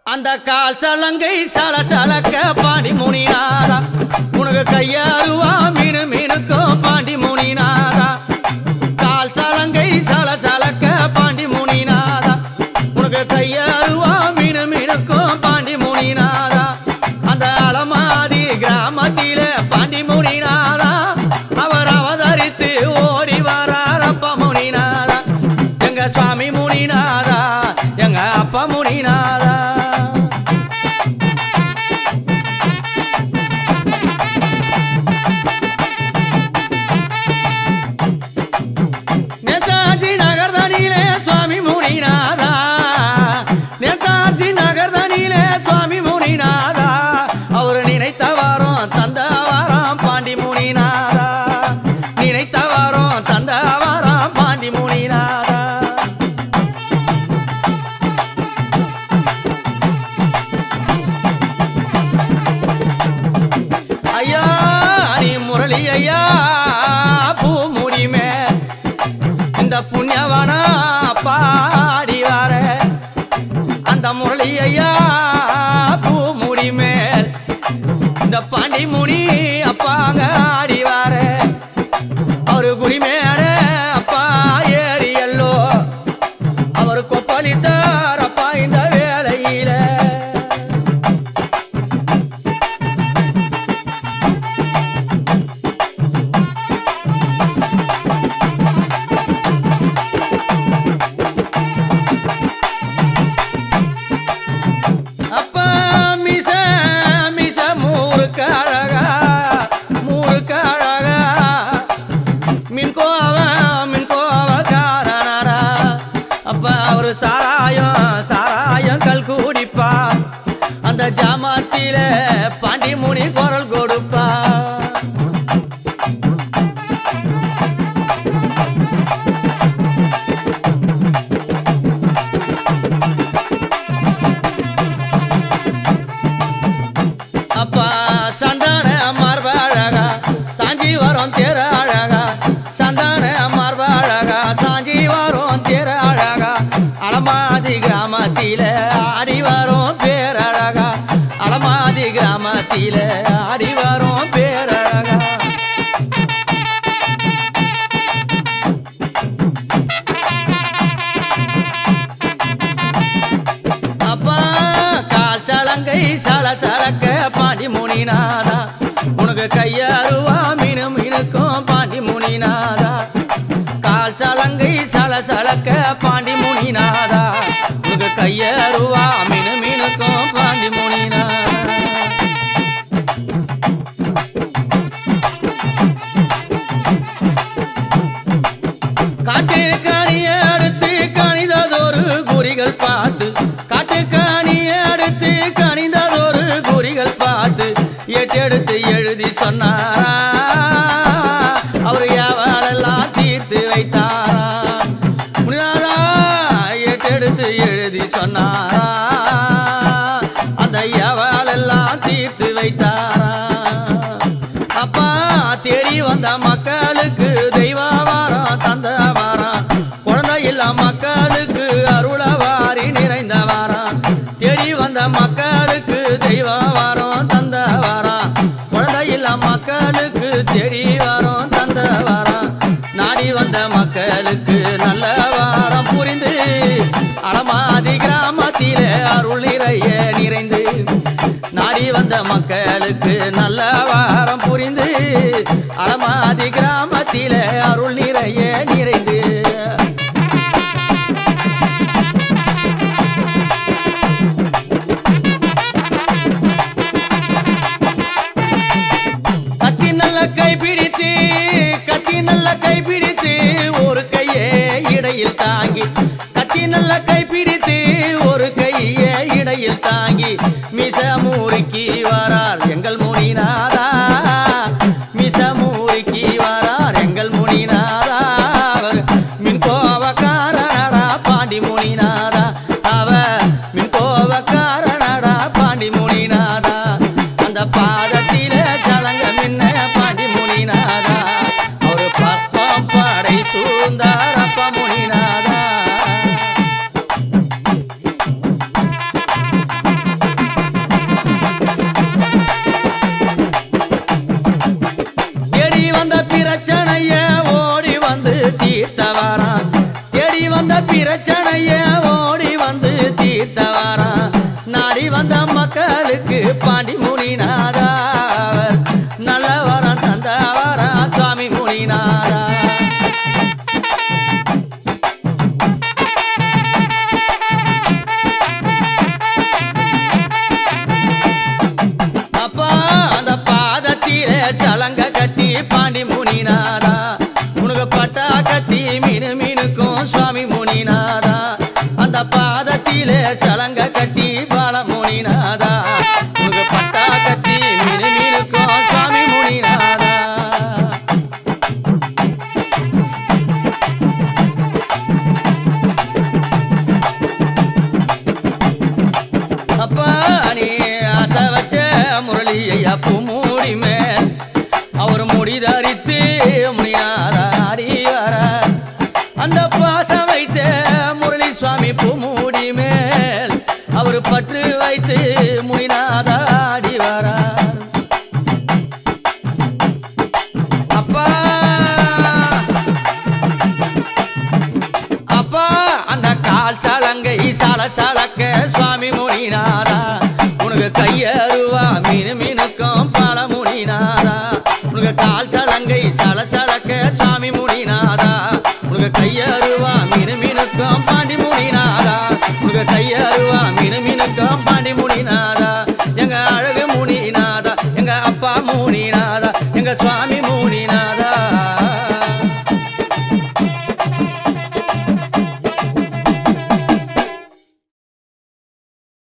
அந்த கால் சலங்கை சல சலக்க பாண்டி முனிநாதா உனக்கு கையாடுவா மீனு மீனுக்கும் பாண்டி முனிநாதா கால் சலங்கை சல சலக்க பாண்டி முனிநாதா உனக்கு கையாடுவா மீனு மீனுக்கும் பாண்டி முனிநாதா அந்த அலமாதி கிராமத்தில பாண்டி முனிநாதா அவர் அவதரித்து ஓடி வராரப்ப முனிநாதா எங்க சுவாமி முனிநாதா எங்க அப்பா முனிநாதா நேதாஜி நகர் தனியிலே சுவாமி முனிநாதா நேதாஜி நகர் தனியிலே சுவாமி முனிநாதா அவர் நினைத்தவாரம் தந்தவாரம் பாண்டி முனிநாதா நினைத்தவாரம் தந்தவாரம் பாண்டி முனிநாதா ஐயா நீ முரளி ஐயா பூ முடிமே இந்த புண்ணியவனா பாடி வர அந்த முரளி ஐயா பூ முடிமேல் இந்த பாண்டி முனி அப்பாங்க ஆடி வர அவரு குடிமேட அப்பா ஏரியல்லோ அவர் கொப்பளித்தார் அப்பா இந்த வேளையில அப்பா மிச மிச மூருக்கு அழகா மூருக்கு அழகா மின் கோவ மின் கோவ காரணடா அப்பா அவரு சாராயம் சாராயம் கல் குடிப்பா அந்த ஜாமத்தில பாண்டி முனி குரல் கொடுப்பா அப்பா சந்தான மார்ப அழகா சாஞ்சி வரும் தேர அழகா சந்தான மார்ப அழகா சாஞ்சி வரும் தேர அழகா அலமாதி கிராமத்தில ஆடி வரும் பேரழகா அலமாதி கிராமத்தில ஆடி வரும் பேரழகா அப்பா கால் சலங்கை சல சலக்க பாண்டி முனிநாதா உனக்கு கையாருவா மீனு மீனுக்கும் பாண்டி முனிநாதா கால் சலங்கை சல சலக்க பாண்டி முனிநாதா உனக்கு கையாருவா மீனு மீனுக்கும் பாண்டி முனிநாதா காட்டு காணிய அடுத்து கணிததொரு குறிகள் பார்த்து காட்டு காணிய அடுத்து கணிததொரு குறிகள் பார்த்து ஏற்றெடுத்து எழுதி சொன்னாரா அவர் யாவாளெல்லாம் தீர்த்து வைத்தாரா முனிநாதா ஏற்றெடுத்து எழுதி சொன்னாரா அந்த யாவாளெல்லாம் தீர்த்து வைத்தாரா அப்பா தேடி வந்த மக்களுக்கு தெய்வ வாரம் தந்த வாரம் குழந்தை இல்ல மக்களுக்கு அருளவாரி நிறைந்த வாரம் தேடி வந்த மக்களுக்கு தெய்வ வாரம் தந்த வாரம் குழந்தை இல்ல மக்களுக்கு தேடி வாரம் தந்த வாரம் நாடி வந்த மக்களுக்கு நல்ல வாரம் புரிந்து அலமாதி கிராமத்திலே அருள் நிறைய நிறைந்து நாடி வந்த மக்களுக்கு நல்ல வாரம் புரிந்து அலமாதி கிராமத்திலே அருள் நிறைய நிறைந்து கத்தி நல்ல கை பிடித்து கத்தி நல்ல கை பிடித்து ஒரு கையே இடையில் தாங்கி கத்தி நல்ல கை பிடித்து ஒரு கையே இடையில் தாங்கி மிச மூரிக்கு வரார் எங்கள் முனிநாதா மிச மூரிக்கு வரார் எங்கள் முனிநாதா அவர் மின் கோவக்காரனடா பாண்டி முனிநாதா அவர் மின் கோவக்காரனடா பாண்டி முனிநாதா அந்த பாதத்தில சலங்க மின்ன பாண்டி முனிநாதா ஒரு பப்பம் படை சூழ்ந்தாரப்ப முனிநாதா அந்த மக்களுக்கு பாண்டி முனிநாதா அவர் நல்ல வரம் தந்தவரா சுவாமி முனிநாதா அப்பா அந்த பாதத்தில சலங்க கட்டி பாண்டி முனிநாதா உனக்கு பட்டா கத்தி மீனு மீனுக்கும் சுவாமி முனிநாதா அந்த பாதத்தில சலங்க கட்டி பால முனிநாதா உனக்கு பட்டா கத்தி மீனு மீனுக்கும் சுவாமி முனிநாதா அப்பா நீ ஆசை வச்ச முரளி ஐயா பூமூடி மேல் அவர் முடி தரித்து முனியாராடி வர அந்த பாசம் வைத்த முரளி சுவாமி பூமூடி மேல் அவர் பற்று வைத்து முனிநாதாடி வரார் அப்பா அப்பா அந்த கால் சலங்கை சல சலக்க சுவாமி முனிநாதா உனக்கு கையருவா மீனு மீனுக்கும் பல முனிநாதா உனக்கு கால் சலங்கை சல சலக்க சுவாமி முனிநாதா உனக்கு கையருவா மீனு மீனுக்கும் பாண்டி முனிநாதா உனக்கு கைய